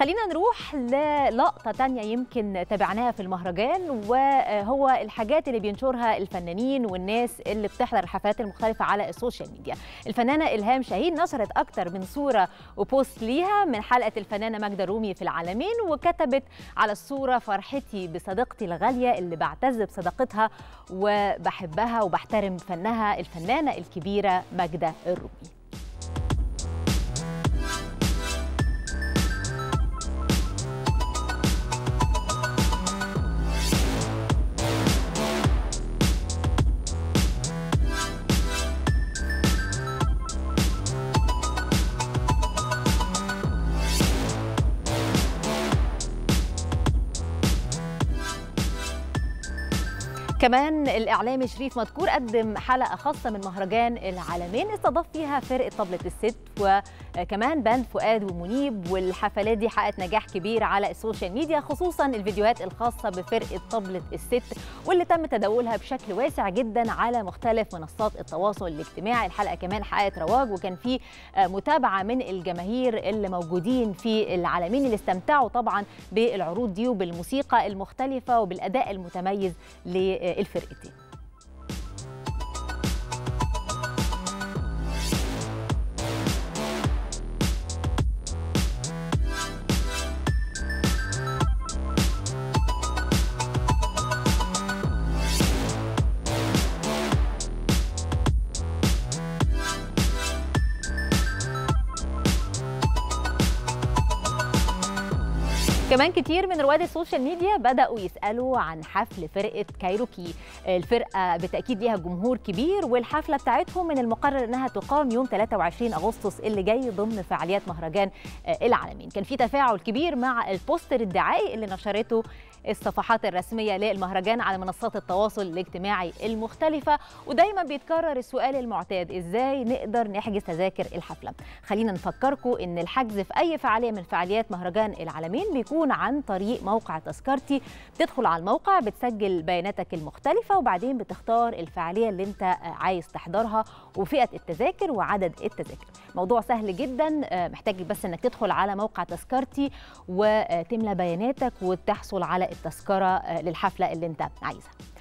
خلينا نروح للقطة تانية يمكن تابعناها في المهرجان وهو الحاجات اللي بينشرها الفنانين والناس اللي بتحضر الحفلات المختلفة على السوشيال ميديا الفنانة إلهام شاهين نشرت أكتر من صورة وبوست ليها من حلقة الفنانة ماجدة رومي في العالمين وكتبت على الصورة فرحتي بصديقتي الغالية اللي بعتز بصداقتها وبحبها وبحترم فنها الفنانة الكبيرة ماجدة الرومي كمان الاعلامي شريف مذكور قدم حلقه خاصه من مهرجان العالمين استضاف فيها فرقه طبله الست وكمان باند فؤاد ومنيب والحفلات دي حققت نجاح كبير على السوشيال ميديا خصوصا الفيديوهات الخاصه بفرقه طبله الست واللي تم تداولها بشكل واسع جدا على مختلف منصات التواصل الاجتماعي الحلقه كمان حققت رواج وكان في متابعه من الجماهير اللي موجودين في العالمين اللي استمتعوا طبعا بالعروض دي وبالموسيقى المختلفه وبالاداء المتميز ل الفرقتين كمان كتير من رواد السوشيال ميديا بدأوا يسألوا عن حفل فرقة كايروكي الفرقة بالتأكيد ليها جمهور كبير والحفلة بتاعتهم من المقرر أنها تقام يوم 23 أغسطس اللي جاي ضمن فعاليات مهرجان العالمين كان في تفاعل كبير مع البوستر الدعائي اللي نشرته الصفحات الرسمية للمهرجان على منصات التواصل الاجتماعي المختلفة ودايما بيتكرر السؤال المعتاد ازاي نقدر نحجز تذاكر الحفلة خلينا نفكركم ان الحجز في اي فعالية من فعاليات مهرجان العالمين بيكون عن طريق موقع تذكرتي بتدخل على الموقع بتسجل بياناتك المختلفة وبعدين بتختار الفعالية اللي انت عايز تحضرها وفئة التذاكر وعدد التذاكر موضوع سهل جدا محتاج بس انك تدخل على موقع تذكرتي وتملى بياناتك وتحصل على التذكره للحفله اللي انت عايزها